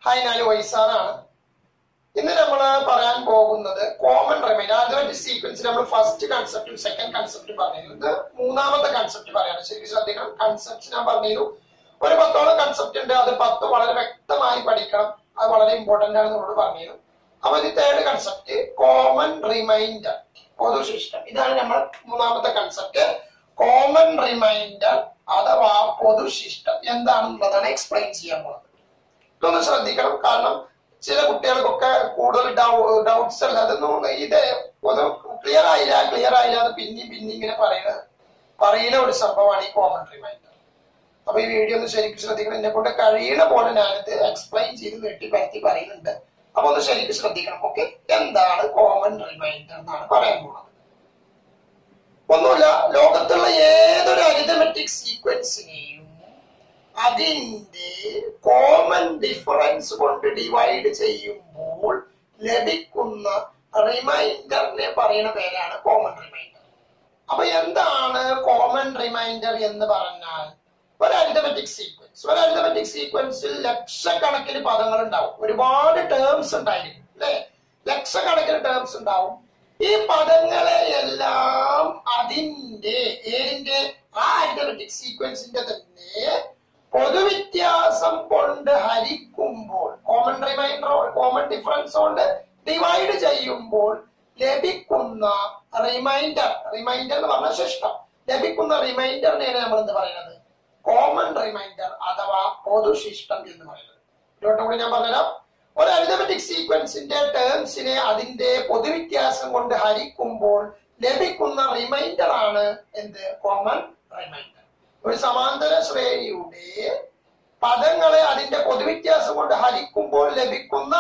hi നാല് വൈസാറാണ് ഇന്ന് നമ്മൾ പറയാൻ പോകുന്നത് കോമൺ റിമൈൻഡർ ആദ്യമായിട്ട് സീക്വൻസിൽ നമ്മൾ ഫസ്റ്റ് കൺസെപ്റ്റും സെക്കൻഡ് കൺസെപ്റ്റും പറഞ്ഞിരുന്നു ഇത് മൂന്നാമത്തെ കൺസെപ്റ്റ് പറയാണ് ശരിക്കും ശ്രദ്ധിക്കണം കൺസെപ്റ്റ് ഞാൻ പറഞ്ഞിരുന്നു ഒരു പത്തോളം കൺസെപ്റ്റ് ഉണ്ട് അത് പത്ത് വളരെ വ്യക്തമായി പഠിക്കണം അത് വളരെ ഇമ്പോർട്ടന്റ് ആണ് നമ്മളോട് പറഞ്ഞിരുന്നു അപ്പൊ ഇത് തേർഡ് കൺസെപ്റ്റ് കോമൺ റിമൈൻഡർ പൊതുശിഷ്ടം ഇതാണ് നമ്മൾ മൂന്നാമത്തെ കൺസെപ്റ്റ് കോമൺ റിമൈൻഡർ അഥവാ പൊതുശിഷ്ടം എന്താണെന്നുള്ളതാണ് എക്സ്പ്ലെയിൻ ചെയ്യാൻ പോകുന്നത് ഇതൊന്ന് ശ്രദ്ധിക്കണം കാരണം ചില കുട്ടികൾക്കൊക്കെ കൂടുതൽ ഡൗട്ട്സ് അല്ല അതൊന്നും ഇത് ഒന്ന് ക്ലിയർ ആയില്ല ക്ലിയർ ആയില്ല അത് പിന്നെയും പിന്നെ ഇങ്ങനെ പറയുന്ന പറയുന്ന ഒരു സംഭവമാണ് ഈ കോമൺ റിമൈൻഡർ അപ്പൊ ഈ വീഡിയോ ഒന്ന് ശരിക്കും ശ്രദ്ധിക്കണം എന്നെ കൊണ്ട് കഴിയുന്ന പോലെ ഞാനിത് എക്സ്പ്ലെയിൻ ചെയ്ത് വെട്ടി പരത്തി പറയുന്നുണ്ട് അപ്പൊ ഒന്ന് ശരിക്കും ശ്രദ്ധിക്കണം ഓക്കെ എന്താണ് കോമൺ റിമൈൻഡർ എന്നാണ് പറയാൻ പോകുന്നത് ഒന്നുമില്ല ലോകത്തുള്ള ഏതൊരു അരിതമെറ്റിക് സീക്വൻസിനെയും അതിന്റെ കോമൺ ഡിഫറൻസ് കൊണ്ട് ഡിവൈഡ് ചെയ്യുമ്പോൾ ലഭിക്കുന്ന റിമൈൻഡറിനെ പറയുന്ന പേരാണ് കോമൺ റിമൈൻഡർ അപ്പൊ എന്താണ് കോമൺ റിമൈൻഡർ എന്ന് പറഞ്ഞാൽ ഒരു അരിതമെറ്റിക് സീക്വൻസ് ഒരു അരിതമെറ്റിക് സീക്വൻസിൽ ലക്ഷക്കണക്കിന് പദങ്ങൾ ഉണ്ടാവും ഒരുപാട് ടേംസ് ഉണ്ടായിരിക്കും അല്ലെ ലക്ഷക്കണക്കിന് ടേംസ് ഉണ്ടാവും ഈ പദങ്ങളെ എല്ലാം അതിന്റെ ഏതിന്റെ ആ അരിതമെറ്റിക് സീക്വൻസിന്റെ തന്നെ പൊതുവ്യത്യാസം കൊണ്ട് ഹരിക്കുമ്പോൾ കോമൺ റിമൈൻഡർ കോമൺ ഡിഫറൻസ് കൊണ്ട് ഡിവൈഡ് ചെയ്യുമ്പോൾ ലഭിക്കുന്ന റിമൈൻഡർ റിമൈൻഡർ എന്ന് പറഞ്ഞ ശിഷ്ടം ലഭിക്കുന്ന റിമൈൻഡറിനെയാണ് നമ്മൾ എന്ത് പറയുന്നത് കോമൺ റിമൈൻഡർ അഥവാ പൊതുശിഷ്ടം എന്ന് പറയുന്നത് ഇതോട്ടും കൂടി ഞാൻ പറഞ്ഞുതരാം ഒരു അരിതമെറ്റിക് സീക്വൻസിന്റെ ടേംസിനെ അതിന്റെ പൊതുവ്യത്യാസം കൊണ്ട് ഹരിക്കുമ്പോൾ ലഭിക്കുന്ന റിമൈൻഡർ ആണ് എന്ത് കോമൺ റിമൈൻഡർ ഒരു സമാന്തര ശ്രേണിയുടെ പദങ്ങളെ അതിന്റെ പൊതുവ്യത്യാസം കൊണ്ട് ഹരിക്കുമ്പോൾ ലഭിക്കുന്ന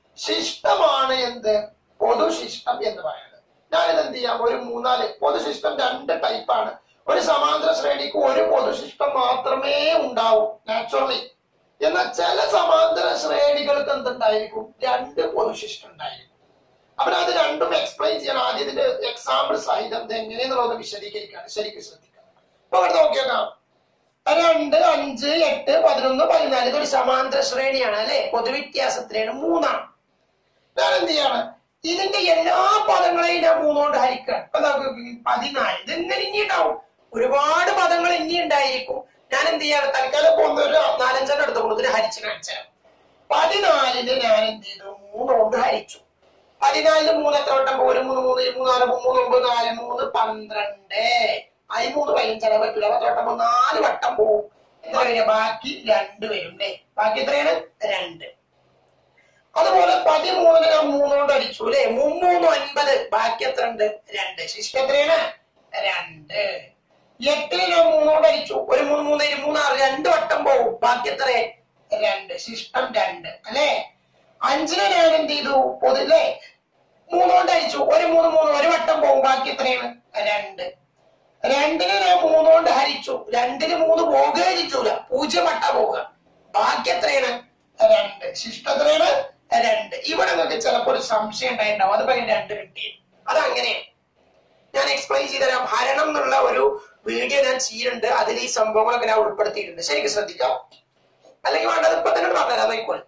ശിഷ്ടമാണ് എന്ത് പൊതുശിഷ്ടം എന്ന് പറയുന്നത് ഞാനിത് എന്ത് ചെയ്യാം ഒരു മൂന്നാല് പൊതുശിഷ്ടം രണ്ട് ടൈപ്പാണ് ഒരു സമാന്തര ശ്രേണിക്ക് ഒരു പൊതുശിഷ്ടം മാത്രമേ ഉണ്ടാവൂ നാച്ചുറലി എന്നാൽ ചില സമാന്തര ശ്രേണികൾക്ക് എന്തുണ്ടായിരിക്കും രണ്ട് പൊതുശിഷ്ടം ഉണ്ടായിരിക്കും അപ്പോൾ അത് രണ്ടും എക്സ്പ്ലെയിൻ ചെയ്യണം ആദ്യം ഇതിന്റെ എക്സാമ്പിൾ സഹിതം ഇത് എങ്ങനെയെന്നുള്ളത് വിശദീകരിക്കാണ് ശരിക്കും ശ്രദ്ധിക്കാം അപ്പൊ അവിടെ നോക്കിയേക്കാം രണ്ട് അഞ്ച് എട്ട് പതിനൊന്ന് പതിനാല് ഇതൊരു സമാന്തര ശ്രേണിയാണ് അല്ലെ പൊതുവ്യത്യാസത്തിലാണ് മൂന്നാണ് ഞാൻ എന്ത് ചെയ്യാണ് ഇതിന്റെ എല്ലാ പദങ്ങളെയും ഞാൻ മൂന്നുകൊണ്ട് ഹരിക്കണം ഇപ്പൊ നമുക്ക് പതിനാല് ഇതെങ്ങനെ ഇനി ഉണ്ടാവും ഒരുപാട് പദങ്ങൾ ഇനി ഉണ്ടായിരിക്കും ഞാൻ എന്ത് ചെയ്യാണ് തൽക്കാലം പോകുന്ന ഒരു നാലഞ്ചെണ്ണം എടുത്ത് കൊടുത്തിട്ട് ഹരിച്ച് കാണിച്ചാൽ പതിനാലിന് ഞാൻ എന്ത് ചെയ്തു മൂന്ന് കൊണ്ട് ഹരിച്ചു പതിനാലിന് മൂന്ന് എത്ര വട്ടം പോകും ഒരു മൂന്ന് മൂന്ന് മൂന്ന് നാല് മൂന്ന് ഒമ്പത് നാല് മൂന്ന് പന്ത്രണ്ട് അതിന് മൂന്ന് പതിനഞ്ചാണ് പറ്റില്ല പത്ത് വട്ടം പോകും നാല് വട്ടം പോകും എത്ര വരിക ബാക്കി രണ്ട് വരും അല്ലേ ബാക്കി എത്രയാണ് രണ്ട് അതുപോലെ പതിമൂന്നിന് ഞാൻ മൂന്നുകൊണ്ട് അടിച്ചു അല്ലെ മൂന്ന് ഒൻപത് ബാക്കി എത്ര ഉണ്ട് രണ്ട് ശിഷ്ടം എത്രയാണ് രണ്ട് എട്ടിന് ഞാൻ മൂന്നുകൊണ്ട് അടിച്ചു ഒരു മൂന്ന് മൂന്ന് ഇരു മൂന്ന് ആറ് രണ്ട് വട്ടം പോകും ബാക്കി എത്ര രണ്ട് ശിഷ്ടം രണ്ട് അല്ലെ അഞ്ചിന് ഞാൻ എന്ത് ചെയ്തു പൊതുവെ മൂന്നുകൊണ്ട് അടിച്ചു ഒരു മൂന്ന് മൂന്ന് ഒരു വട്ടം പോകും ബാക്കി എത്രയാണ് രണ്ട് രണ്ടിന് ഞാൻ മൂന്നുകൊണ്ട് ഹരിച്ചു രണ്ടിന് മൂന്ന് പോകുകയും ചെയ്യൂല പൂജ്യം വട്ട പോവുക ബാക്കി എത്രയാണ് രണ്ട് ശിഷ്ടം എത്രയാണ് രണ്ട് ഇവിടെ നിങ്ങൾക്ക് ചിലപ്പോൾ ഒരു സംശയം ഉണ്ടായിട്ടുണ്ടാവും അത് പറയാൻ രണ്ട് കിട്ടി അതങ്ങനെയാണ് ഞാൻ എക്സ്പ്ലെയിൻ ചെയ്തുതരാം ഹരണം എന്നുള്ള ഒരു വീഡിയോ ഞാൻ ചെയ്യുന്നുണ്ട് അതിൽ ഈ സംഭവങ്ങളൊക്കെ ഞാൻ ഉൾപ്പെടുത്തിയിട്ടുണ്ട് ശരിക്കും ശ്രദ്ധിക്കാം അല്ലെങ്കിൽ വേണ്ടത് ഇപ്പൊ തന്നെ പറഞ്ഞുതരാം നോക്കോളൂ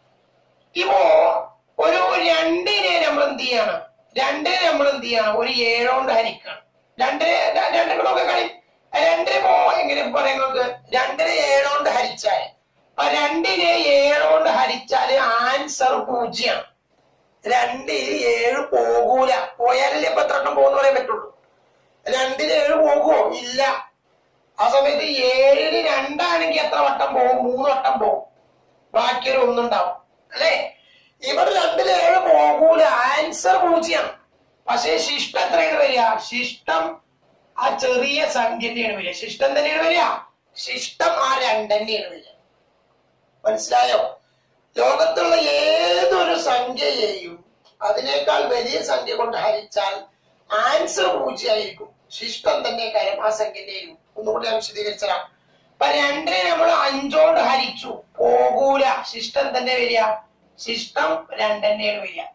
ഇപ്പോ ഒരു രണ്ടിനെ നമ്മൾ എന്ത് ചെയ്യണം രണ്ടിനെ നമ്മൾ എന്ത് ചെയ്യണം ഒരു ഏഴോണ്ട് ഹരിക്കണം രണ്ടിന് രണ്ടിനെ നോക്കി കളി രണ്ടിന് പോ എങ്ങനെ പറയാം നിങ്ങൾക്ക് രണ്ടിനെ ഏഴോണ്ട് ഹരിച്ചാൽ അപ്പൊ രണ്ടിനെ ഏഴോണ്ട് ഹരിച്ചാല് ആൻസർ പൂജ്യമാണ് രണ്ടിന് ഏഴ് പോകൂല പോയാലല്ലേ ഇപ്പൊ എത്ര വട്ടം പോകുന്ന പറയാൻ പറ്റുള്ളൂ രണ്ടിന് ഏഴ് പോകുമോ ഇല്ല ആ സമയത്ത് ഏഴിന് രണ്ടാണെങ്കിൽ എത്ര വട്ടം പോകും മൂന്ന് വട്ടം പോകും ബാക്കി ഒരു ഒന്നുണ്ടാവും അല്ലേ ഇവിടെ രണ്ടിൽ ഏഴ് പോകൂല ആൻസർ പൂജ്യം പക്ഷേ ശിഷ്ടം എത്രയാണ് വരിക ശിഷ്ടം ആ ചെറിയ സംഖ്യ തന്നെയാണ് വരിക ശിഷ്ടം തന്നെയാണ് വരിക ശിഷ്ടം ആ രണ്ട് തന്നെയാണ് വരിക മനസ്സിലായോ ലോകത്തുള്ള ഏതൊരു സംഖ്യയെയും അതിനേക്കാൾ വലിയ സംഖ്യ കൊണ്ട് ഹരിച്ചാൽ ആൻസർ പൂജ്യമായിരിക്കും ശിഷ്ടം തന്നെ കാര്യം ആ സംഖ്യന്റെയും ഒന്നുകൂടി ഞാൻ വിശദീകരിച്ചതാ അപ്പൊ രണ്ടിനെ നമ്മൾ അഞ്ചോണ്ട് ഹരിച്ചു പോകൂല ശിഷ്ടം തന്നെ വരിക ശിഷ്ടം രണ്ട് തന്നെയാണ് വരിക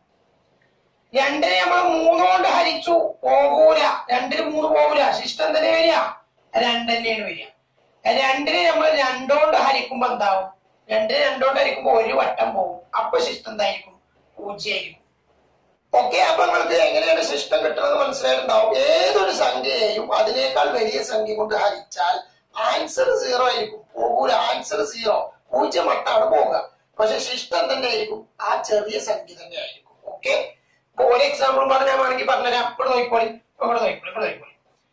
രണ്ടിനെ നമ്മൾ മൂന്നുകൊണ്ട് ഹരിച്ചു പോകൂല രണ്ടിന് മൂന്ന് പോകൂല ശിഷ്ടം തന്നെ വരിക രണ്ട് തന്നെയാണ് വരിക രണ്ടിനെ നമ്മൾ രണ്ടോണ്ട് ഹരിക്കുമ്പോ എന്താവും രണ്ടിന് രണ്ടോണ്ടായിരിക്കുമ്പോ ഒരു വട്ടം പോകും അപ്പൊ ശിഷ്ടം എന്തായിരിക്കും പൂജ്യമായിരിക്കും ഓക്കെ അപ്പൊ നിങ്ങൾക്ക് എങ്ങനെയാണ് ശിഷ്ടം കിട്ടുന്നത് മനസ്സിലായിട്ടുണ്ടാവും ഏതൊരു സംഖ്യയെയും അതിനേക്കാൾ വലിയ സംഖ്യ കൊണ്ട് ഹരിച്ചാൽ ആൻസർ സീറോ ആയിരിക്കും പോകൂല ആൻസർ സീറോ പൂജ്യം വട്ടാണ് പോവുക പക്ഷെ ശിഷ്ടം തന്നെ ആയിരിക്കും ആ ചെറിയ സംഖ്യ തന്നെ ആയിരിക്കും ഓക്കെ ഇപ്പൊ ഒരു എക്സാമ്പിൾ പറഞ്ഞാൽ വേണമെങ്കിൽ പറഞ്ഞുതരാം ഇവിടെ നോക്കിക്കോളി ഇവിടെ നോക്കിക്കോളി ഇവിടെ നോക്കിക്കോളി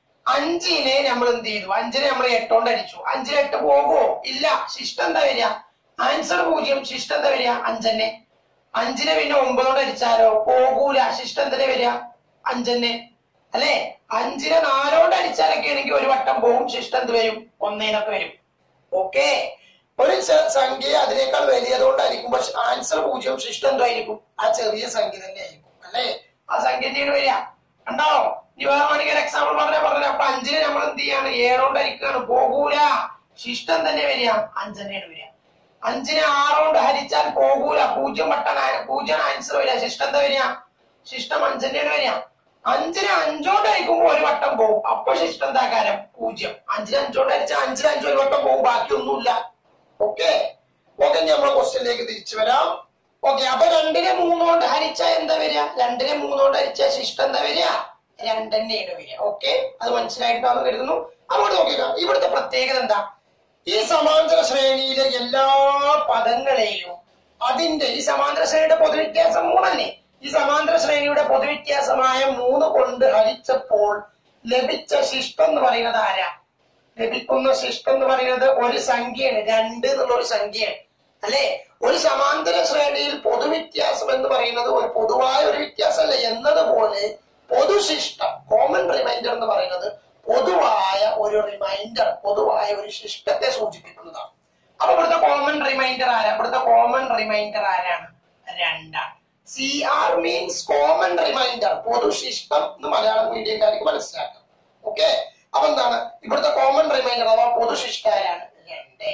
അഞ്ചിനെ നമ്മൾ എന്ത് ചെയ്തു അഞ്ചിനെ നമ്മൾ എട്ടോണ്ട് അടിച്ചു അഞ്ചിന് എട്ട് പോകുമോ ഇല്ല ശിഷ്ടം എന്താ വരിക ആൻസർ പൂജ്യം ശിഷ്ടം എന്താ വരിക അഞ്ചന്നെ അഞ്ചിനെ പിന്നെ ഒമ്പതോട് അടിച്ചാലോ പോകൂല ശിഷ്ടം എന്തിനെ വരിക അഞ്ചന്നെ അല്ലെ അഞ്ചിനെ നാലോട് അടിച്ചാലൊക്കെ ആണെങ്കിൽ ഒരു വട്ടം പോകും ശിഷ്ടം എന്ത് വരും ഒന്നേനൊക്കെ വരും ഓക്കെ ഒരു സ- സംഖ്യ അതിനേക്കാൾ വലിയതുകൊണ്ടായിരിക്കും പക്ഷെ ആൻസർ പൂജ്യം ശിഷ്ടം എന്തായിരിക്കും ആ ചെറിയ സംഖ്യ തന്നെ ആയിരിക്കും അല്ലെ ആ സംഖ്യ തന്നെയാണ് വരിക കണ്ടോ ഇനി വേറെ വേണമെങ്കിൽ ഒരു എക്സാമ്പിൾ പറഞ്ഞാൽ പറഞ്ഞ അപ്പൊ അഞ്ചിനെ നമ്മൾ എന്ത് ചെയ്യാണ് ഏഴോണ്ട് അടിക്കുകയാണ് പോകൂല ശിഷ്ടം തന്നെ വരിക അഞ്ച് തന്നെയാണ് വരിക അഞ്ചിനെ ആറോണ്ട് ഹരിച്ചാൽ പോകൂല പൂജ്യം വട്ടം പൂജ്യം ആൻസർ വരിക ശിഷ്ടം എന്താ വരിക ശിഷ്ടം അഞ്ച് തന്നെയാണ് വരിക അഞ്ചിനെ അഞ്ചോണ്ട് അടിക്കുമ്പോ ഒരു വട്ടം പോകും അപ്പൊ ശിഷ്ടം എന്താ കാര്യം പൂജ്യം അഞ്ചിന് അഞ്ചോണ്ട് അടിച്ചാൽ അഞ്ചിന് അഞ്ച് ഒരു വട്ടം പോകും ബാക്കിയൊന്നുമില്ല ഓക്കെ ഓക്കെ നമ്മളെ ക്വസ്റ്റ്യനിലേക്ക് തിരിച്ചു വരാം ഓക്കെ അപ്പൊ രണ്ടിനെ മൂന്നോണ്ട് ഹരിച്ചാൽ എന്താ വരിക രണ്ടിനെ മൂന്നോണ്ട് ഹരിച്ചാൽ ശിഷ്ടം എന്താ വരിക രണ്ടെന്നെയാണ് വരിക ഓക്കെ അത് മനസ്സിലായിട്ടാണെന്ന് കരുതുന്നു അങ്ങോട്ട് നോക്കിക്ക ഇവിടുത്തെ പ്രത്യേകത എന്താ ഈ സമാന്തര ശ്രേണിയിലെ എല്ലാ പദങ്ങളെയും അതിന്റെ ഈ സമാന്തര ശ്രേണിയുടെ പൊതുവ്യത്യാസം മൂന്നല്ലേ ഈ സമാന്തര ശ്രേണിയുടെ പൊതുവ്യത്യാസമായ മൂന്ന് കൊണ്ട് ഹരിച്ചപ്പോൾ ലഭിച്ച ശിഷ്ടം എന്ന് പറയുന്നത് ആരാ ലഭിക്കുന്ന ശിഷ്ടം എന്ന് പറയുന്നത് ഒരു സംഖ്യയാണ് രണ്ട് എന്നുള്ള ഒരു സംഖ്യയാണ് അല്ലെ ഒരു സമാന്തര ശ്രേണിയിൽ പൊതുവ്യത്യാസം എന്ന് പറയുന്നത് ഒരു പൊതുവായ ഒരു വ്യത്യാസമല്ല എന്നതുപോലെ പൊതുശിഷ്ടം കോമൺ റിമൈൻഡർ എന്ന് പറയുന്നത് പൊതുവായ ഒരു റിമൈൻഡർ പൊതുവായ ഒരു ശിഷ്ടത്തെ സൂചിപ്പിക്കുന്നതാണ് അപ്പൊ ഇവിടുത്തെ കോമൺ റിമൈൻഡർ ആരാ ഇവിടുത്തെ കോമൺ റിമൈൻഡർ ആരാണ് രണ്ടാണ് C R means common remainder പൊതുശിഷ്ടം എന്ന് മലയാളം മീഡിയക്കാർക്ക് മനസ്സിലാക്കാം ഓക്കെ അപ്പൊ എന്താണ് ഇവിടുത്തെ കോമൺ റിമൈൻഡർ അഥവാ പൊതുശിഷ്ട ആരാണ് രണ്ട്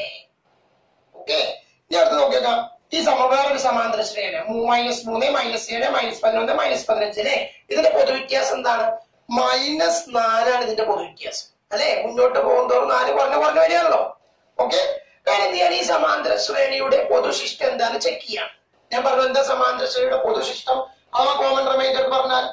ഓക്കെ ഇനി അടുത്ത് നോക്കിയേക്കാം ഈ സമ വേറൊരു സമാന്തര ശ്രേണിയാണ് മൈനസ് മൂന്ന് മൈനസ് ഏഴ് മൈനസ് പതിനൊന്ന് മൈനസ് പതിനഞ്ച് അല്ലെ ഇതിന്റെ പൊതുവ്യത്യാസം എന്താണ് മൈനസ് നാലാണ് ഇതിന്റെ പൊതുവ്യത്യാസം അല്ലെ മുന്നോട്ട് പോകുന്നതോറും നാല് കുറഞ്ഞ കുറഞ്ഞു വരികയാണല്ലോ ഓക്കെ കാരണം എന്ത് ചെയ്യാണ് ഈ സമാന്തര ശ്രേണിയുടെ പൊതുശിഷ്ടം എന്താന്ന് ചെക്ക് ചെയ്യാം ഞാൻ പറഞ്ഞു എന്താ സമാന്തര ശ്രേണിയുടെ പൊതുശിഷ്ടം അഥവാ കോമൺ റിമൈൻഡർ പറഞ്ഞാൽ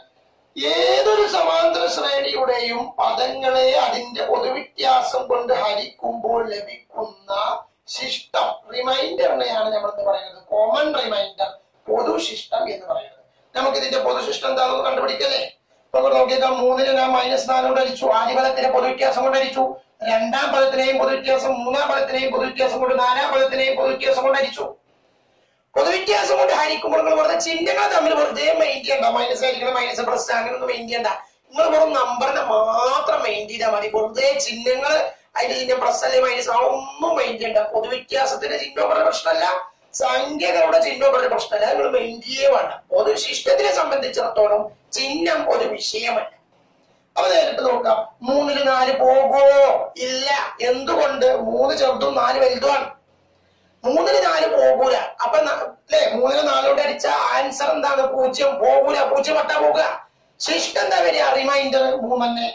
ഏതൊരു സമാന്തര ശ്രേണിയുടെയും പദങ്ങളെ അതിന്റെ പൊതുവ്യത്യാസം കൊണ്ട് ഹരിക്കുമ്പോൾ ലഭിക്കുന്ന ശിഷ്ടം റിമൈൻഡറിനെയാണ് നമ്മൾ എന്ത് പറയുന്നത് കോമൺ റിമൈൻഡർ പൊതുശിഷ്ടം എന്ന് പറയുന്നത് നമുക്ക് ഇതിന്റെ പൊതുശിഷ്ടം എന്താണെന്ന് കണ്ടുപിടിക്കല്ലേ ഇപ്പൊ ഇവിടെ നോക്കിയേക്കാം മൂന്നിന് ഞാൻ മൈനസ് നാല് കൊണ്ട് അടിച്ചു ആദ്യ പദത്തിന്റെ പൊതുവ്യത്യാസം കൊണ്ട് അടിച്ചു രണ്ടാം പദത്തിനെയും പൊതുവ്യത്യാസം മൂന്നാം പദത്തിനെയും പൊതുവ്യത്യാസം കൊണ്ട് നാലാം പദത്തിനെയും പൊതുവ്യത്യാസം കൊണ്ട് അടിച്ചു പൊതുവ്യത്യാസം കൊണ്ട് ഹരിക്കുമ്പോൾ നിങ്ങൾ വെറുതെ ചിഹ്നങ്ങൾ തമ്മിൽ വെറുതെ മെയിൻ ചെയ്യണ്ട മൈനസ് ആയിരിക്കണം മൈനസ് പ്ലസ് അങ്ങനെയൊന്നും മെയിൻ ചെയ്യണ്ട നിങ്ങൾ വെറും നമ്പറിനെ മാത്രം മെയിൻ ചെയ്താൽ മതി വെറുതെ ചിഹ്നങ്ങൾ അതിന്റെ ചിഹ്നം പ്ലസ് അല്ലെ മൈനസ് ഒന്നും മെയിൻ ചെയ്യണ്ട പൊതുവ്യത്യാസത്തിന്റെ ചിഹ്നം പറഞ്ഞ പ്രശ്നമല്ല സംഖ്യകളുടെ ചിഹ്നം പറഞ്ഞ പ്രശ്നമല്ല നിങ്ങൾ മെയിൻ ചെയ്യേ വേണ്ട പൊതുശിഷ്ടത്തിനെ സംബന്ധിച്ചിടത്തോളം ചിഹ്നം ഒരു വിഷയമല്ല അപ്പൊ നേരിട്ട് നോക്കാം മൂന്നില് നാല് പോകുമോ ഇല്ല എന്തുകൊണ്ട് മൂന്ന് ചെറുതും നാല് വലുതുമാണ് മൂന്നിന് നാല് പോകൂല അപ്പൊ ന- അല്ലെ മൂന്നിന് നാലോട്ട് അടിച്ച ആൻസർ എന്താണ് പൂജ്യം പോകൂല പൂജ്യം വട്ടാ പോകുക ശിഷ്ടം എന്താ വരിക റിമൈൻഡർ മൂന്നെന്നെ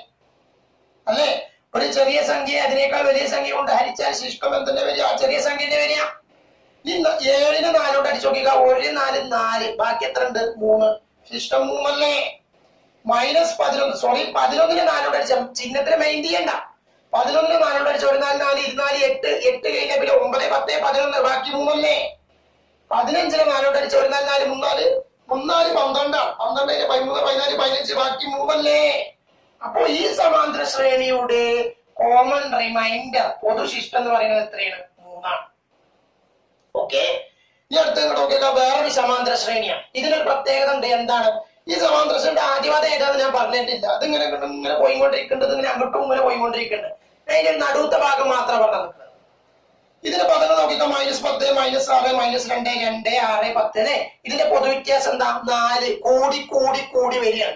അല്ലെ ഒരു ചെറിയ സംഖ്യ അതിനേക്കാൾ വലിയ സംഖ്യ കൊണ്ട് ഹരിച്ചാൽ ശിഷ്ടം എന്തിന്റെ വരിക ആ ചെറിയ സംഖ്യന്റെ വരിക ഇനി ന- ഏഴിന് നാലോട്ട് അടിച്ചു നോക്കിക്ക ഒരു നാല് നാല് ബാക്കി എത്ര ഉണ്ട് മൂന്ന് ശിഷ്ടം മൂന്നല്ലേ മൈനസ് പതിനൊന്ന് സോറി പതിനൊന്നിന് നാലോട്ട് അടിച്ച ചിഹ്നത്തിന് മെയിൻ ചെയ്യണ്ട പതിനൊന്നിന് നാലോട്ട് അടിച്ച ഒരു നാല് നാല് ഇരുനാല് എട്ട് എട്ട് കഴിഞ്ഞ പിന്നെ ഒമ്പത് പത്ത് പതിനൊന്ന് ബാക്കി മൂന്നല്ലേ പതിനഞ്ചിന് നാലോട്ട് അടിച്ച ഒരു നാല് നാല് മൂന്നാല് മൂന്നാല് പന്ത്രണ്ടാണ് പന്ത്രണ്ട് കഴിഞ്ഞ പതിമൂന്ന് പതിനാല് പതിനഞ്ച് ബാക്കി മൂന്നല്ലേ അപ്പോ ഈ സമാന്തര ശ്രേണിയുടെ കോമൺ റിമൈൻഡർ പൊതുശിഷ്ടം എന്ന് പറയുന്നത് എത്രയാണ് മൂന്നാണ് ഓക്കെ ഇനി അടുത്ത് ഇങ്ങോട്ട് നോക്കിയാൽ വേറൊരു സമാന്തര ശ്രേണിയാണ് ഇതിനൊരു പ്രത്യേകത ഉണ്ട് എന്താണ് ഈ സമാന്തര ശ്രേണിയുടെ ആദ്യവാദം ഏതാന്ന് ഞാൻ പറഞ്ഞിട്ടില്ല അതിങ്ങനെ ഇങ്ങോട്ട് ഇങ്ങനെ പോയിക്കൊണ്ടിരിക്കേണ്ടത് ഇങ്ങനെ അങ്ങോട്ടും ഇങ്ങനെ പോയിക്കൊണ്ടിരിക്കുന്നുണ്ട് അതിന്റെ നടുത്ത ഭാഗം മാത്രം പറഞ്ഞു നിൽക്കുന്നത് ഇതിന്റെ പദങ്ങൾ നോക്കിക്കോ മൈനസ് പത്ത് മൈനസ് ആറ് മൈനസ് രണ്ട് രണ്ട് ആറ് പത്ത് അല്ലെ ഇതിന്റെ പൊതുവ്യത്യാസം എന്താ നാല് കൂടി കൂടി കൂടി വരികയാണ്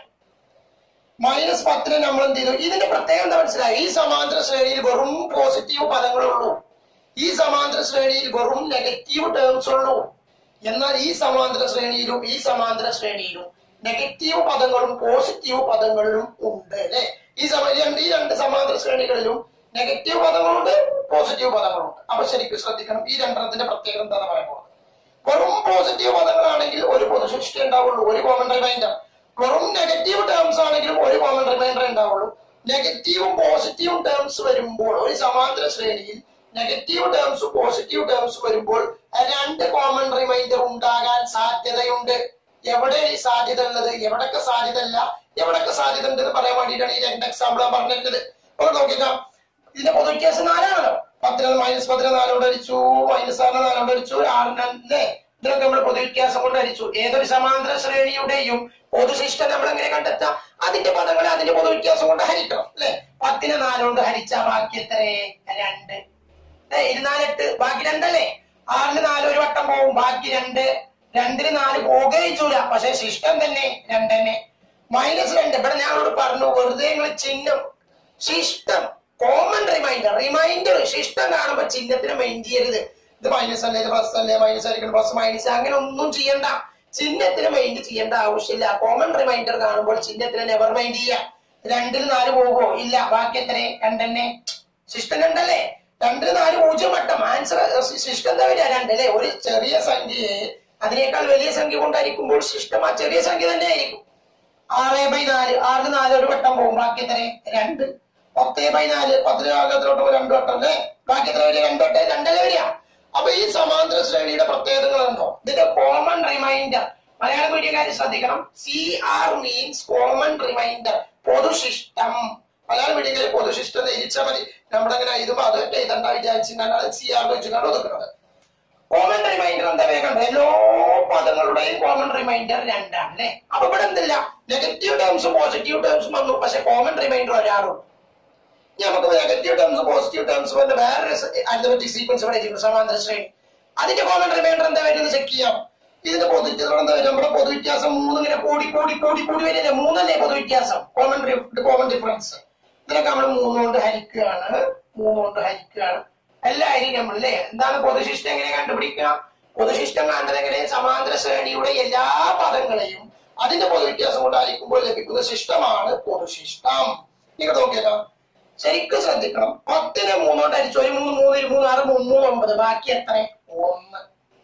മൈനസ് പത്തിന് നമ്മൾ എന്ത് ചെയ്തു ഇതിന്റെ പ്രത്യേകത എന്താ മനസ്സിലായി ഈ സമാന്തര ശ്രേണിയിൽ വെറും പോസിറ്റീവ് പദങ്ങളേ ഉള്ളൂ ഈ സമാന്തര ശ്രേണിയിൽ വെറും നെഗറ്റീവ് ടേംസ് ഉള്ളൂ എന്നാൽ ഈ സമാന്തര ശ്രേണിയിലും ഈ സമാന്തര ശ്രേണിയിലും നെഗറ്റീവ് പദങ്ങളും പോസിറ്റീവ് പദങ്ങളിലും ഉണ്ട് അല്ലെ ഈ സമ രണ്ട് ഈ രണ്ട് സമാന്തര ശ്രേണികളിലും നെഗറ്റീവ് പദങ്ങളുണ്ട് പോസിറ്റീവ് പദങ്ങളുണ്ട് അപ്പൊ ശരിക്കും ശ്രദ്ധിക്കണം ഈ രണ്ടെണ്ണത്തിന്റെ പ്രത്യേകത എന്താണെന്ന് പറയുമ്പോൾ വെറും പോസിറ്റീവ് പദങ്ങളാണെങ്കിൽ ഒരു പൊതുശിഷ്ടി ഉണ്ടാവുള്ളൂ ഒരു കോമൺ റിമൈൻഡർ വെറും നെഗറ്റീവ് ടേംസ് ആണെങ്കിലും ഒരു കോമൺ റിമൈൻഡർ ഉണ്ടാവുള്ളൂ നെഗറ്റീവും പോസിറ്റീവും ടേംസ് വരുമ്പോൾ ഒരു സമാന്തര ശ്രേണിയിൽ നെഗറ്റീവ് ടേംസും പോസിറ്റീവ് ടേംസ് വരുമ്പോൾ രണ്ട് കോമൺ റിമൈൻഡർ ഉണ്ടാകാൻ സാധ്യതയുണ്ട് എവിടെ ഈ സാധ്യത ഉള്ളത് എവിടൊക്കെ സാധ്യത ഇല്ല എവിടൊക്കെ സാധ്യത ഉണ്ട് എന്ന് പറയാൻ വേണ്ടിയിട്ടാണ് ഈ രണ്ട് എക്സാമ്പിൾ ഞാൻ പറഞ്ഞിരുന്നത് അപ്പോൾ നോക്കിക്കാം ഇതിന്റെ പൊതു വ്യത്യാസം നാലാണല്ലോ പത്തിന് മൈനസ് പത്തിന് നാലോട് അടിച്ചു മൈനസ് ആറിന് നാലോട് അടിച്ചു ആറിന് അല്ലേ ഇതിനൊക്കെ നമ്മൾ പൊതു വ്യത്യാസം കൊണ്ട് അടിച്ചു ഏതൊരു സമാന്തര ശ്രേണിയുടെയും പൊതുശിഷ്ടം നമ്മൾ എങ്ങനെ കണ്ടെത്താം അതിന്റെ പദങ്ങളെ അതിന്റെ പൊതു വ്യത്യാസം കൊണ്ട് ഹരിക്കണം അല്ലെ പത്തിന് നാലോണ്ട് ഹരിച്ച ബാക്കി എത്രേ രണ്ട് ഏ, ഇരുന്നാലെട്ട് ബാക്കി രണ്ടല്ലേ ആറിന് നാല് ഒരു വട്ടം പോവും ബാക്കി രണ്ട് രണ്ടിന് നാല് പോകുകയിച്ചൂല പക്ഷെ ശിഷ്ടം തന്നെ രണ്ട് തന്നെ മൈനസ് രണ്ട് ഇവിടെ ഞാനോട് പറഞ്ഞു വെറുതെ നിങ്ങൾ ചിഹ്നം ശിഷ്ടം കോമൺ റിമൈൻഡർ റിമൈൻഡർ ശിഷ്ടം കാണുമ്പോ ചിഹ്നത്തിന് മെയിൻ ചെയ്യരുത് ഇത് മൈനസ് അല്ലേ ഇത് പ്ലസ് അല്ലേ മൈനസ് ആയിരിക്കണം പ്ലസ് മൈനസ് അങ്ങനെ ഒന്നും ചെയ്യണ്ട ചിഹ്നത്തിന് മൈൻഡ് ചെയ്യേണ്ട ആവശ്യമില്ല കോമൺ റിമൈൻഡർ കാണുമ്പോൾ ചിഹ്നത്തിന് നെവർ മൈൻഡ് ചെയ്യാം രണ്ടിൽ നാല് പോകുമോ ഇല്ല ബാക്കി എത്രേ രണ്ടെന്നെ ശിഷ്ടം രണ്ടല്ലേ രണ്ടിൽ നാല് പൂജ്യം വട്ടം ആൻസർ ശിഷ്ടം എന്താ വരിക രണ്ടല്ലേ ഒരു ചെറിയ സംഖ്യയെ അതിനേക്കാൾ വലിയ സംഖ്യ കൊണ്ടായിരിക്കുമ്പോൾ ശിഷ്ടം ആ ചെറിയ സംഖ്യ തന്നെ ആയിരിക്കും ആറ് ബൈ നാല് ആറിന് നാല് ഒരു വട്ടം പോകും ബാക്കി എത്ര രണ്ട് പത്ത് ബൈ നാല് പത്തിന് ഭാഗത്തിലോട്ട് രണ്ട് വട്ടം അല്ലേ ബാക്കി എത്ര വരിക രണ്ട് വട്ടം രണ്ടര വരിക അപ്പൊ ഈ സമാന്തര ശ്രേണിയുടെ പ്രത്യേകതകൾ ഉണ്ടോ ഇതിന്റെ കോമൺ റിമൈൻഡർ മലയാള മീഡിയക്കാർ ശ്രദ്ധിക്കണം C R means common remainder പൊതുശിഷ്ടം മലയാള മീഡിയക്കാർ പൊതുശിഷ്ടം ധരിച്ചാൽ മതി നമ്മളങ്ങനെ എഴുതുമ്പോ അത് എഴുതണ്ട വിചാരിച്ചിട്ടാണ് സി ആർ വെച്ചിട്ടാണ് ഒതുക്കുന്നത് കോമൺ റിമൈൻഡർ എന്താ വേഗം എല്ലാ പദങ്ങളുടെയും കോമൺ റിമൈൻഡർ രണ്ടാണ് അല്ലെ അപ്പൊ ഇവിടെ എന്തില്ല നെഗറ്റീവ് ടേംസും പോസിറ്റീവ് ടേംസും വന്നു പക്ഷെ കോമൺ റിമൈൻഡർ ഒരാളും ഇനി നമുക്ക് നെഗറ്റീവ് ടേംസ് പോസിറ്റീവ് ടേംസ് വന്ന് വേറൊരു അരിതമെറ്റിക് സീക്വൻസ് ഇവിടെ ഇരിക്കുന്നു സമാന്തര ശ്രേണി അതിന്റെ കോമൺ റിമൈൻഡർ എന്താ വരുന്നത് ചെക്ക് ചെയ്യാം ഇതിന്റെ പൊതുവ്യത്യാസം എന്താ വരും നമ്മുടെ പൊതുവ്യത്യാസം മൂന്ന് ഇങ്ങനെ കൂടി കൂടി കൂടി കൂടി വരില്ലേ മൂന്നല്ലേ പൊതുവ്യത്യാസം കോമൺ കോമൺ ഡിഫറൻസ് ഇതിനൊക്കെ നമ്മൾ മൂന്ന് കൊണ്ട് ഹരിക്കുകയാണ് മൂന്ന് കൊണ്ട് ഹരിക്കുകയാണ് എല്ലാവരും നമ്മൾ അല്ലേ എന്താണ് പൊതുശിഷ്ടം എങ്ങനെ കണ്ടുപിടിക്കുക പൊതുശിഷ്ടം കാണുന്നത് എങ്ങനെ സമാന്തര ശ്രേണിയുടെ എല്ലാ പദങ്ങളെയും അതിന്റെ പൊതുവ്യത്യാസം കൊണ്ട് ഹരിക്കുമ്പോൾ ലഭിക്കുന്ന ശിഷ്ടമാണ് പൊതുശിഷ്ടം നിങ്ങൾ നോക്കിയല്ലോ ശരിക്കും ശ്രദ്ധിക്കണം പത്തിന് മൂന്നോട്ട് അടിച്ചു ഒരു മൂന്ന് മൂന്ന് ഒരു മൂന്ന് ആറ് മൂന്ന് മൂന്ന് ഒമ്പത് ബാക്കി എത്ര ഒന്ന്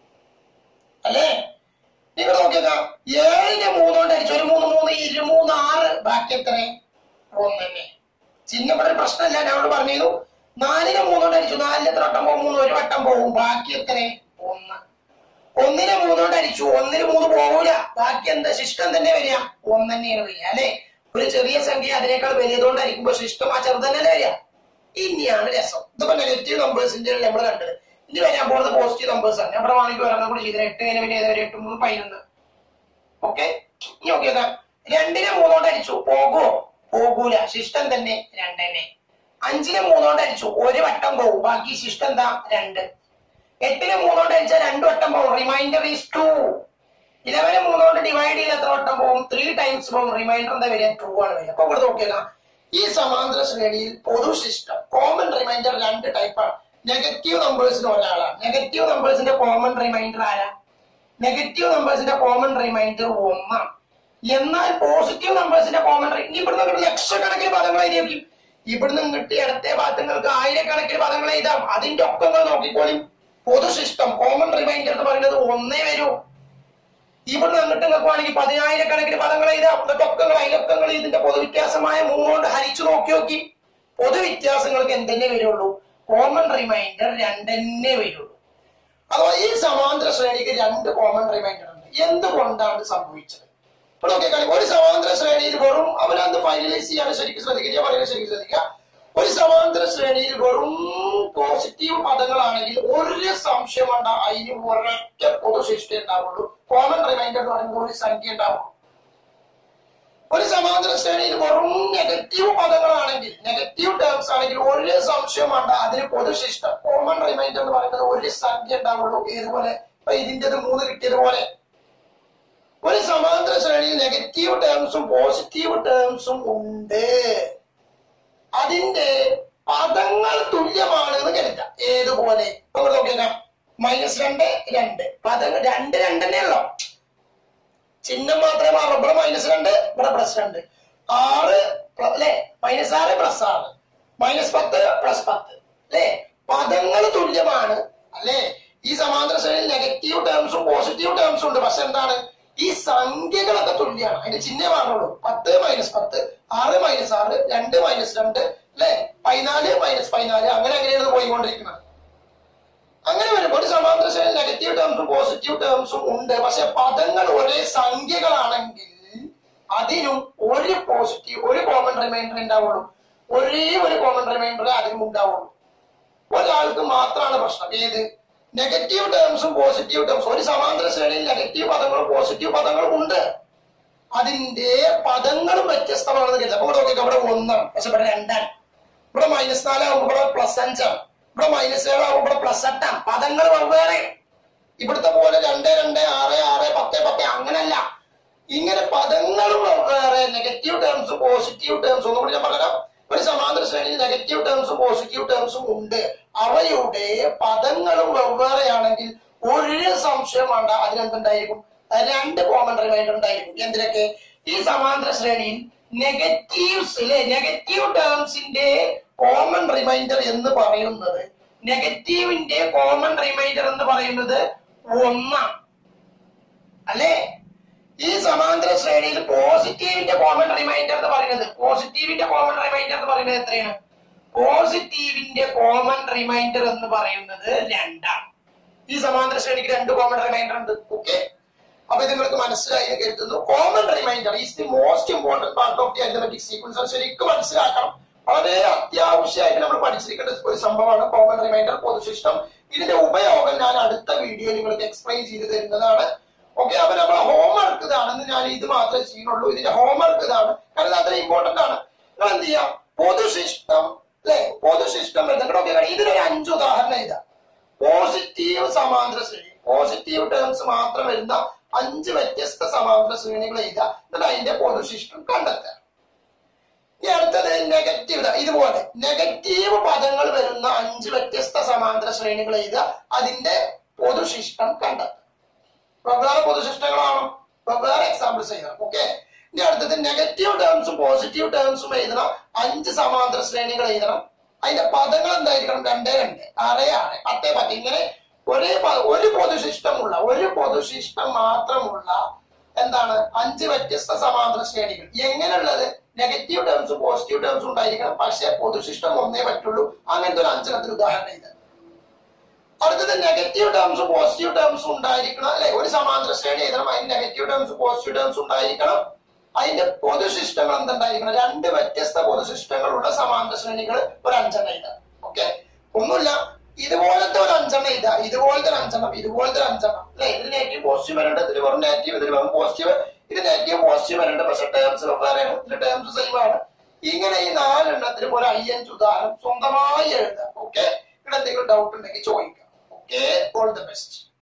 അല്ലേ നിങ്ങൾ നോക്കിയേക്കാം ഏഴിന് മൂന്നോണ്ട് അടിച്ചു ഒരു മൂന്ന് മൂന്ന് ഇരു മൂന്ന് ആറ് ബാക്കി എത്ര ഒന്ന് തന്നെ ചിഹ്നം ഇവിടെ ഒരു പ്രശ്നമില്ല ഞാൻ പറഞ്ഞിരുന്നു നാലിന് മൂന്നോണ്ട് അടിച്ചു നാലിന് എത്ര വട്ടം പോകും മൂന്ന് ഒരു വട്ടം പോകും ബാക്കി എത്ര ഒന്ന് ഒന്നിന് മൂന്നോണ്ട് അടിച്ചു ഒന്നിന് മൂന്ന് പോകൂല ബാക്കി എന്താ ശിഷ്ടം തന്നെ വരിക ഒന്ന് തന്നെയാണ് വരിക അല്ലെ ഒരു ചെറിയ സംഖ്യ അതിനേക്കാൾ വലിയതുകൊണ്ടായിരിക്കുമ്പോ ശിഷ്ടം ആ ചെറുതന്നെ വരിക ഇനിയാണ് രസം ഇതിപ്പോ നെഗറ്റീവ് നമ്പേഴ്സിന്റെ നമ്മൾ കണ്ടത് ഇനി വരാൻ പോകുന്നത് പോസിറ്റീവ് നമ്പേഴ്സ് ആണ് ഞാൻ വേണമെങ്കിൽ ഒരെണ്ണം കൂടി ചെയ്തത് എട്ട് കഴിഞ്ഞ പിന്നെ ഏതൊരു എട്ട് മൂന്ന് പതിനൊന്ന് ഓക്കെ ഇനി നോക്കിയേക്കാം രണ്ടിനെ മൂന്നോണ്ട് അടിച്ചു പോകുമോ പോകൂല ശിഷ്ടം തന്നെ രണ്ടെന്നെ അഞ്ചിനെ മൂന്നോണ്ട് അടിച്ചു ഒരു വട്ടം പോകും ബാക്കി ശിഷ്ടം എന്താ രണ്ട് എട്ടിന് മൂന്നോണ്ട് അടിച്ചാൽ രണ്ട് വട്ടം പോകും റിമൈൻഡർ ഈസ് ടു ഇലവനെ മൂന്നോണ്ട് ഡിവൈഡ് ചെയ്ത് എത്ര വട്ടം പോകും ത്രീ ടൈംസ് പോകും റിമൈൻഡർ എന്താ വരിക ടു ആണ് വരിക അപ്പൊ ഇവിടെ നോക്കിയേക്കാം ഈ സമാന്തര ശ്രേണിയിൽ പൊതു ശിഷ്ടം കോമൺ റിമൈൻഡർ രണ്ട് ടൈപ്പാണ് നെഗറ്റീവ് നമ്പേഴ്സിന് ഒരാളാണ് നെഗറ്റീവ് നമ്പേഴ്സിന്റെ കോമൺ റിമൈൻഡർ ആരാ നെഗറ്റീവ് നമ്പേഴ്സിന്റെ കോമൺ റിമൈൻഡർ ഒന്നാണ് എന്നാൽ പോസിറ്റീവ് നമ്പേഴ്സിന്റെ കോമൺ ഇനി ഇവിടുന്ന് അങ്ങോട്ട് ലക്ഷക്കണക്കിന് പദങ്ങൾ എഴുതിയേക്കും ഇവിടുന്ന് ഇങ്ങോട്ട് ഇടത്തെ ഭാഗങ്ങൾക്ക് ആയിരക്കണക്കിന് പദങ്ങൾ എഴുതാം അതിന്റെ ഒക്കെ നിങ്ങൾ നോക്കിക്കോളും പൊതുശിഷ്ടം കോമൺ റിമൈൻഡർ എന്ന് പറയുന്നത് ഒന്നേ വരൂ ഇവിടുന്ന് അങ്ങോട്ട് നിങ്ങൾക്ക് വേണമെങ്കിൽ പതിനായിരക്കണക്കിന് പദങ്ങൾ എഴുതാം എന്നിട്ടൊക്കങ്ങൾ അയലൊക്കങ്ങൾ ഇതിന്റെ പൊതുവ്യത്യാസമായ മൂന്നുകൊണ്ട് ഹരിച്ചു നോക്കി നോക്കി പൊതുവ്യത്യാസങ്ങൾക്ക് എന്തെന്നെ വരുള്ളൂ കോമൺ റിമൈൻഡർ രണ്ടെന്നെ വരുള്ളൂ അഥവാ ഈ സമാന്തര ശ്രേണിക്ക് രണ്ട് കോമൺ റിമൈൻഡർ ഉണ്ട് എന്തുകൊണ്ടാണ് ഇത് സംഭവിച്ചത് ഇപ്പൊ നോക്കിയാൽ ഒരു സമാന്തര ശ്രേണിയിൽ വെറും അവനത് ഫൈനലൈസ് ചെയ്യാൻ ശരിക്കും ശ്രദ്ധിക്കുക ഞാൻ പറയുന്നത് ശരിക്കും ശ്രദ്ധിക്കുക ഒരു സമാന്തര ശ്രേണിയിൽ വെറും പോസിറ്റീവ് പദങ്ങളാണെങ്കിൽ ഒരു സംശയം വേണ്ട അതിന് ഒരൊറ്റ പൊതുശിഷ്ട ഉണ്ടാവുള്ളൂ കോമൺ റിമൈൻഡർ എന്ന് പറയുമ്പോൾ ഒരു സംഖ്യ ഉണ്ടാവുള്ളൂ ഒരു സമാന്തര ശ്രേണിയിൽ വെറും നെഗറ്റീവ് പദങ്ങളാണെങ്കിൽ നെഗറ്റീവ് ടേംസ് ആണെങ്കിൽ ഒരു സംശയം വേണ്ട അതിന് പൊതുശിഷ്ടം കോമൺ റിമൈൻഡർ എന്ന് പറയുന്നത് ഒരു സംഖ്യ ഉണ്ടാവുള്ളൂ ഏതുപോലെ ഇപ്പൊ ഇതിൻ്റെത് മൂന്ന് കിട്ടിയതുപോലെ ഒരു സമാന്തര ശ്രേണിയിൽ നെഗറ്റീവ് ടേംസും പോസിറ്റീവ് ടേംസും ഉണ്ട് അതിന്റെ പദങ്ങൾ തുല്യമാണ് എന്ന് കരുതാം ഏതുപോലെ നമ്മൾ നോക്കിയാൽ മൈനസ് രണ്ട് രണ്ട് പദങ്ങൾ രണ്ട് രണ്ടെണ്ണേ ഉള്ളോ ചിഹ്നം മാത്രമേ മാറും ഇവിടെ മൈനസ് രണ്ട് ഇവിടെ പ്ലസ് രണ്ട് ആറ് അല്ലെ മൈനസ് ആറ് പ്ലസ് ആറ് മൈനസ് പത്ത് പ്ലസ് പത്ത് അല്ലേ പദങ്ങൾ തുല്യമാണ് അല്ലേ ഈ സമാന്തര ശ്രേണിയിൽ നെഗറ്റീവ് ടേംസും പോസിറ്റീവ് ടേംസും ഉണ്ട് പക്ഷെ എന്താണ് ഈ സംഖ്യകളൊക്കെ തുല്യമാണ് അതിന്റെ ചിഹ്നം മാറുള്ളൂ പത്ത് മൈനസ് പത്ത് ആറ് മൈനസ് ആറ് രണ്ട് മൈനസ് രണ്ട് അല്ലെ പതിനാല് മൈനസ് പതിനാല് അങ്ങനെ അങ്ങനെയാണ് ഇത് പോയിക്കൊണ്ടിരിക്കുന്നത് അങ്ങനെ വരുമ്പോൾ ഒരു സമാന്തര ശ്രേണി നെഗറ്റീവ് ടേംസും പോസിറ്റീവ് ടേംസും ഉണ്ട് പക്ഷെ പദങ്ങൾ ഒരേ സംഖ്യകളാണെങ്കിൽ അതിനും ഒരു പോസിറ്റീവ് ഒരു കോമൺ റിമൈൻഡർ ഉണ്ടാവുള്ളൂ ഒരേ ഒരു കോമൺ റിമൈൻഡർ അതിനും ഉണ്ടാവുള്ളൂ ഒരാൾക്ക് മാത്രമാണ് പ്രശ്നം ഏത് നെഗറ്റീവ് ടേംസും പോസിറ്റീവ് ടേംസും ഒരു സമാന്തര ശ്രേണിയിൽ നെഗറ്റീവ് പദങ്ങളും പോസിറ്റീവ് പദങ്ങളും ഉണ്ട് അതിന്റെ പദങ്ങളും വ്യത്യസ്തമാണെന്ന് കരുതാം അപ്പൊ ഇവിടെ നോക്കിക്കോ ഇവിടെ ഒന്നാണ് പക്ഷെ ഇവിടെ രണ്ടാണ് ഇവിടെ മൈനസ് നാലാവുമ്പോ ഇവിടെ പ്ലസ് അഞ്ചാണ് ഇവിടെ മൈനസ് ഏഴാവുമ്പോ ഇവിടെ പ്ലസ് എട്ടാണ് പദങ്ങൾ വെവ്വേറെ ഇവിടുത്തെ പോലെ രണ്ട് രണ്ട് ആറ് ആറ് പത്ത് പത്ത് അങ്ങനല്ല ഇങ്ങനെ പദങ്ങളും വെവ്വേറെ നെഗറ്റീവ് ടേംസും പോസിറ്റീവ് ടേംസും ഒന്നുകൂടി ഞാൻ പറയാം ഒരു സമാന്തര ശ്രേണിയിൽ നെഗറ്റീവ് ടേംസും പോസിറ്റീവ് ടേംസും ഉണ്ട് അവയുടെ പദങ്ങളും വെവ്വേറെയാണെങ്കിൽ ഒരു സംശയം വേണ്ട അതിനെന്തുണ്ടായിരിക്കും രണ്ട് കോമൺ റിമൈൻഡർ ഉണ്ടായിരിക്കും എന്തിനൊക്കെ ഈ സമാന്തര ശ്രേണിയിൽ നെഗറ്റീവ്സിലെ നെഗറ്റീവ് ടേംസിന്റെ കോമൺ റിമൈൻഡർ എന്ന് പറയുന്നത് നെഗറ്റീവിന്റെ കോമൺ റിമൈൻഡർ എന്ന് പറയുന്നത് ഒന്നാണ് അല്ലേ ഈ സമാന്തര ശ്രേണിയിൽ പോസിറ്റീവിന്റെ കോമൺ റിമൈൻഡർ എന്ന് പറയുന്നത് പോസിറ്റീവിന്റെ കോമൺ റിമൈൻഡർ എന്ന് പറയുന്നത് എത്രയാണ് പോസിറ്റീവിന്റെ കോമൺ റിമൈൻഡർ എന്ന് പറയുന്നത് രണ്ടാണ് ഈ സമാന്തര ശ്രേണിക്ക് രണ്ട് കോമൺ റിമൈൻഡർ ഉണ്ട് ഓക്കെ അപ്പൊ ഇത് നിങ്ങൾക്ക് മനസ്സിലായി എന്ന് കരുതുന്നു common remainder is the most important part of the arithmetic sequence അത് ശരിക്കും മനസ്സിലാക്കണം വളരെ അത്യാവശ്യമായിട്ട് നമ്മൾ പഠിച്ചിരിക്കേണ്ട ഒരു സംഭവമാണ് കോമൺ റിമൈൻഡർ പൊതുശിഷ്ടം ഇതിന്റെ ഉപയോഗം ഞാൻ അടുത്ത വീഡിയോയിൽ നിങ്ങൾക്ക് എക്സ്പ്ലെയിൻ ചെയ്ത് തരുന്നതാണ് ഓക്കെ അപ്പൊ നമ്മളെ ഹോംവർക്ക് ഇതാണെന്ന് ഞാൻ ഇത് മാത്രമേ ചെയ്യുന്നുള്ളൂ ഇതിന്റെ ഹോംവർക്ക് ഇതാണ് കാരണം അത്ര ഇമ്പോർട്ടന്റ് ആണ് നിങ്ങൾ എന്ത് ചെയ്യാം പൊതുശിഷ്ടം അല്ലെ പൊതുശിഷ്ടം എന്തൊക്കെ ഇതിനൊരു അഞ്ച് ഉദാഹരണം ഇതാ പോസിറ്റീവ് സമാന്തര ശ്രേണി പോസിറ്റീവ് ടേംസ് മാത്രം വരുന്ന അഞ്ച് വ്യത്യസ്ത സമാന്തര ശ്രേണികൾ എഴുതുക എന്നിട്ട് അതിന്റെ പൊതുശിഷ്ടം കണ്ടെത്തുക ഇനി അടുത്തത് നെഗറ്റീവ് ഇതുപോലെ നെഗറ്റീവ് പദങ്ങൾ വരുന്ന അഞ്ച് വ്യത്യസ്ത സമാന്തര ശ്രേണികൾ എഴുതുക അതിന്റെ പൊതുശിഷ്ടം കണ്ടെത്തുക വെവ്വേറെ പൊതുശിഷ്ടങ്ങളാണോ വെവ്വേറെ എക്സാമ്പിൾസ് എഴുതണം ഓക്കെ ഇനി അടുത്തത് നെഗറ്റീവ് ടേംസും പോസിറ്റീവ് ടേംസും എഴുതണം അഞ്ച് സമാന്തര ശ്രേണികൾ എഴുതണം അതിന്റെ പദങ്ങൾ എന്തായിരിക്കണം രണ്ടേ രണ്ട് ആറേ ആറ് പത്തേ പത്ത് ഇങ്ങനെ ഒരേ പ- ഒരു പൊതുശിഷ്ടമുള്ള ഒരു പൊതുശിഷ്ടം മാത്രമുള്ള എന്താണ് അഞ്ച് വ്യത്യസ്ത സമാന്തര ശ്രേണികൾ എങ്ങനെയുള്ളത് നെഗറ്റീവ് ടേംസും പോസിറ്റീവ് ടേംസും ഉണ്ടായിരിക്കണം പക്ഷേ പൊതുശിഷ്ടം ഒന്നേ പറ്റുള്ളൂ അങ്ങനത്തെ ഒരു അഞ്ചെണ്ണത്തിന് ഉദാഹരണം ഇത് അടുത്തത് നെഗറ്റീവ് ടേംസും പോസിറ്റീവ് ടേംസും ഉണ്ടായിരിക്കണം അല്ലെ ഒരു സമാന്തര ശ്രേണി എഴുതണം അതിന് നെഗറ്റീവ് ടേംസും പോസിറ്റീവ് ടേംസും ഉണ്ടായിരിക്കണം അതിന്റെ പൊതുശിഷ്ടങ്ങൾ എന്തുണ്ടായിരിക്കണം രണ്ട് വ്യത്യസ്ത പൊതുശിഷ്ടങ്ങളുള്ള സമാന്തര ശ്രേണികൾ ഒരു അഞ്ചെണ്ണം എഴുതാം ഓക്കെ ഒന്നുമില്ല ഇതുപോലത്തെ ഒരു അഞ്ചെണ്ണം എഴുതാം ഇതുപോലത്തെ ഒരു അഞ്ചെണ്ണം ഇതുപോലത്തെ ഒരു അഞ്ചെണ്ണം അല്ലെ ഇതിൽ നെഗറ്റീവ് പോസിറ്റീവ് വരുന്നുണ്ട് ഇതിൽ വെറും നെഗറ്റീവ് ഇതിൽ വെറും പോസിറ്റീവ് ഇത് നെഗറ്റീവ് പോസിറ്റീവ് വരുന്നുണ്ട് പക്ഷെ ടേംസ് വെവ്വേറെയാണ് ഇതിൽ ടേംസ് സെയിം ആണ് ഇങ്ങനെ ഈ നാലെണ്ണത്തിന് ഒരു അയ്യഞ്ച് ഉദാഹരണം സ്വന്തമായി എഴുതാം ഓക്കെ ഇവിടെ എന്തെങ്കിലും ഡൗട്ട് ഉണ്ടെങ്കിൽ ചോദിക്കാം ഓക്കെ ഓൾ ദ ബെസ്റ്റ്